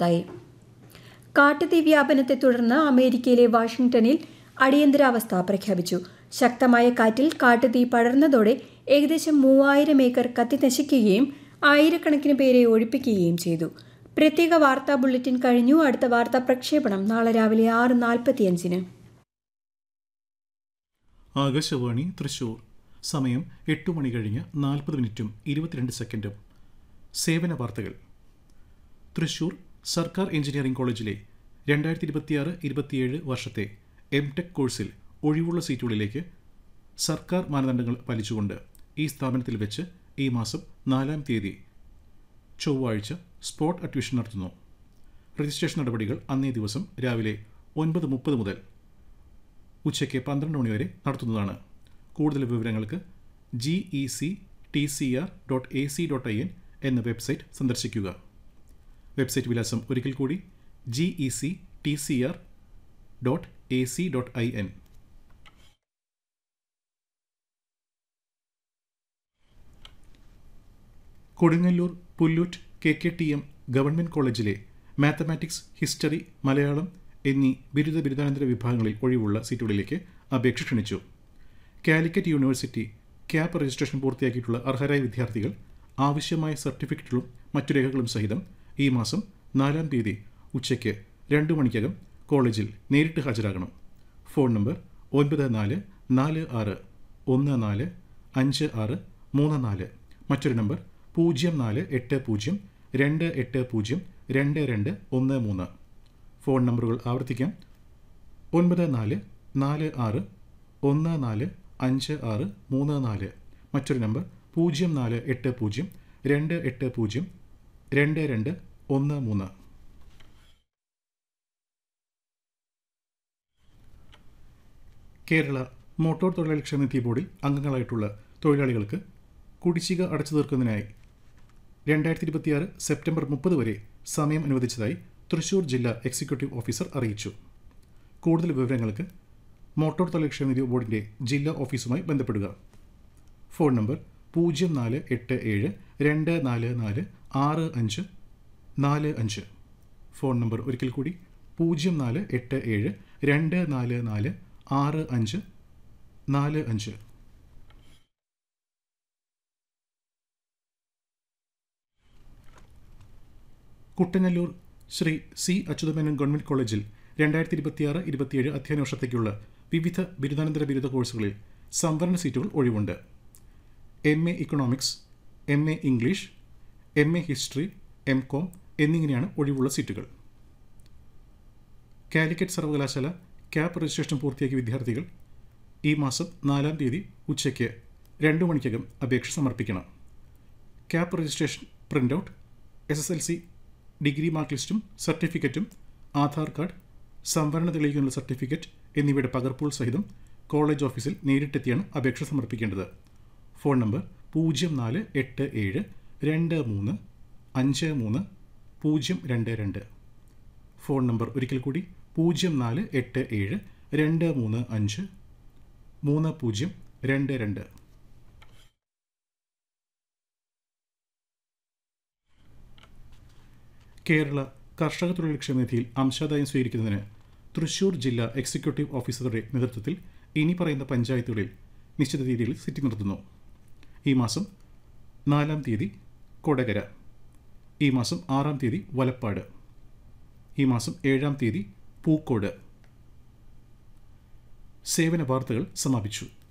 കാണാതായി കാട്ടുതീ വ്യാപനത്തെ തുടർന്ന് അമേരിക്കയിലെ വാഷിംഗ്ടണിൽ അടിയന്തരാവസ്ഥ പ്രഖ്യാപിച്ചു ശക്തമായ കാറ്റിൽ കാട്ടുതീ പടർന്നതോടെ ഏകദേശം മൂവായിരം ഏക്കർ കത്തിനശിക്കുകയും ആയിരക്കണക്കിന് പേരെ ഒഴിപ്പിക്കുകയും ചെയ്തു പ്രത്യേക വാർത്താ ബുള്ളറ്റിൻ കഴിഞ്ഞു അടുത്ത വാർത്താ പ്രക്ഷേപണം നാളെ രാവിലെ ആറ് നാൽപ്പത്തിയഞ്ചിന് ആകാശവാണി തൃശൂർ സമയം എട്ട് മണി കഴിഞ്ഞ് നാൽപ്പത് മിനിറ്റും ഇരുപത്തിരണ്ട് സെക്കൻഡും സേവന വാർത്തകൾ തൃശൂർ സർക്കാർ എഞ്ചിനീയറിംഗ് കോളേജിലെ രണ്ടായിരത്തി ഇരുപത്തിയാറ് ഇരുപത്തിയേഴ് വർഷത്തെ എം ടെക് കോഴ്സിൽ ഒഴിവുള്ള സീറ്റുകളിലേക്ക് സർക്കാർ മാനദണ്ഡങ്ങൾ പാലിച്ചുകൊണ്ട് ഈ സ്ഥാപനത്തിൽ വെച്ച് ഈ മാസം നാലാം തീയതി ചൊവ്വാഴ്ച സ്പോട്ട് അഡ്മിഷൻ നടത്തുന്നു രജിസ്ട്രേഷൻ നടപടികൾ അന്നേ ദിവസം രാവിലെ ഒൻപത് മുപ്പത് മുതൽ ഉച്ചയ്ക്ക് പന്ത്രണ്ട് മണി വരെ നടത്തുന്നതാണ് കൂടുതൽ വിവരങ്ങൾക്ക് G E C T C R dot A C dot I N എന്ന വെബ്സൈറ്റ് സന്ദർശിക്കുക വെബ്സൈറ്റ് വിലാസം ഒരിക്കൽ കൂടി G E C T C R dot A C dot I N Kodungallur Pullut K K T M government കോളേജിലെ mathematics history Malayalam എന്നീ ബിരുദ ബിരുദാനന്തര വിഭാഗങ്ങളിൽ ഒഴിവുള്ള സീറ്റുകളിലേക്ക് അപേക്ഷ ക്ഷണിച്ചു കാലിക്കറ്റ് യൂണിവേഴ്സിറ്റി ക്യാപ് രജിസ്ട്രേഷൻ പൂർത്തിയാക്കിയിട്ടുള്ള അർഹരായ വിദ്യാർത്ഥികൾ ആവശ്യമായ സർട്ടിഫിക്കറ്റുകളും മറ്റു രേഖകളും സഹിതം ഈ മാസം നാലാം തീയതി ഉച്ചയ്ക്ക് രണ്ട് മണിക്കകം കോളേജിൽ നേരിട്ട് ഹാജരാകണം ഫോൺ നമ്പർ ഒൻപത് നാല് നാല് ആറ് ഒന്ന് നാല് അഞ്ച് ആറ് മൂന്ന് നാല് മറ്റൊരു നമ്പർ പൂജ്യം നാല് എട്ട് പൂജ്യം രണ്ട് എട്ട് പൂജ്യം രണ്ട് രണ്ട് ഒന്ന് മൂന്ന് ഫോൺ നമ്പറുകൾ ആവർത്തിക്കാം ഒൻപത് നാല് നാല് ആറ് ഒന്ന് നാല് അഞ്ച് ആറ് മൂന്ന് നാല് മറ്റൊരു നമ്പർ പൂജ്യം നാല് എട്ട് പൂജ്യം രണ്ട് എട്ട് പൂജ്യം രണ്ട് രണ്ട് ഒന്ന് മൂന്ന് കേരള മോട്ടോർ തൊഴിലാളി ക്ഷേമനിധി ബോർഡിൽ അംഗങ്ങളായിട്ടുള്ള തൊഴിലാളികൾക്ക് കുടിശ്ശിക അടച്ചു തീർക്കുന്നതിനായി രണ്ടായിരത്തി ഇരുപത്തിയാറ് സെപ്റ്റംബർ മുപ്പത് വരെ സമയം അനുവദിച്ചതായി തൃശൂർ ജില്ലാ എക്സിക്യൂട്ടീവ് ഓഫീസർ അറിയിച്ചു കൂടുതൽ വിവരങ്ങൾക്ക് മോട്ടോർ തൊഴിലാളി ക്ഷേമനിധി ബോർഡിൻ്റെ ജില്ലാ ഓഫീസുമായി ബന്ധപ്പെടുക ഫോൺ നമ്പർ പൂജ്യം നാല് എട്ട് ഏഴ് രണ്ട് നാല് നാല് ആറ് അഞ്ച് നാല് അഞ്ച് ഫോൺ നമ്പർ ഒരിക്കൽ കൂടി പൂജ്യം നാല് എട്ട് ഏഴ് രണ്ട് നാല് നാല് ആറ് അഞ്ച് നാല് അഞ്ച് കുട്ടനല്ലൂർ ശ്രീ സി അച്യുതമേനോൻ ഗവൺമെൻറ് കോളേജിൽ രണ്ടായിരത്തി ഇരുപത്തിയാറ് ഇരുപത്തിയേഴ് അധ്യയന വർഷത്തേക്കുള്ള വിവിധ ബിരുദാനന്തര ബിരുദ കോഴ്സുകളിൽ സംവരണ സീറ്റുകൾ ഒഴിവുണ്ട് M A economics M A English M A history M com എന്നിങ്ങനെയാണ് ഒഴിവുള്ള സീറ്റുകൾ കാലിക്കറ്റ് സർവകലാശാല ക്യാപ് രജിസ്ട്രേഷൻ പൂർത്തിയാക്കിയ വിദ്യാർത്ഥികൾ ഈ മാസം നാലാം തീയതി ഉച്ചയ്ക്ക് രണ്ട് മണിക്കകം അപേക്ഷ സമർപ്പിക്കണം CAP registration print out S S L C degree mark ലിസ്റ്റും സർട്ടിഫിക്കറ്റും ആധാർ കാർഡ് സംവരണ തെളിയിക്കാനുള്ള സർട്ടിഫിക്കറ്റ് എന്നിവയുടെ പകർപ്പുകൾ സഹിതം കോളേജ് ഓഫീസിൽ നേരിട്ടെത്തിയാണ് അപേക്ഷ സമർപ്പിക്കേണ്ടത് ഫോൺ നമ്പർ പൂജ്യം നാല് എട്ട് ഏഴ് രണ്ട് മൂന്ന് അഞ്ച് മൂന്ന് പൂജ്യം രണ്ട് രണ്ട് ഫോൺ നമ്പർ ഒരിക്കൽ കൂടി പൂജ്യം നാല് എട്ട് ഏഴ് രണ്ട് മൂന്ന് അഞ്ച് മൂന്ന് പൂജ്യം രണ്ട് രണ്ട് കേരള കർഷക തൊഴിൽ ക്ഷേമനിധിയിൽ അംശാദായം സ്വീകരിക്കുന്നതിന് തൃശൂർ ജില്ലാ എക്സിക്യൂട്ടീവ് ഓഫീസറുടെ നേതൃത്വത്തിൽ ഇനി പറയുന്ന പഞ്ചായത്തുകളിൽ നിശ്ചിത തീയതിയിൽ സിറ്റിംഗ് നടത്തുന്നു ഈ മാസം നാലാം തീയതി കൊടകര ഈ മാസം ആറാം തീയതി വലപ്പാട് ഈ മാസം ഏഴാം തീയതി പൂക്കോട് സേവന വാർത്തകൾ സമാപിച്ചു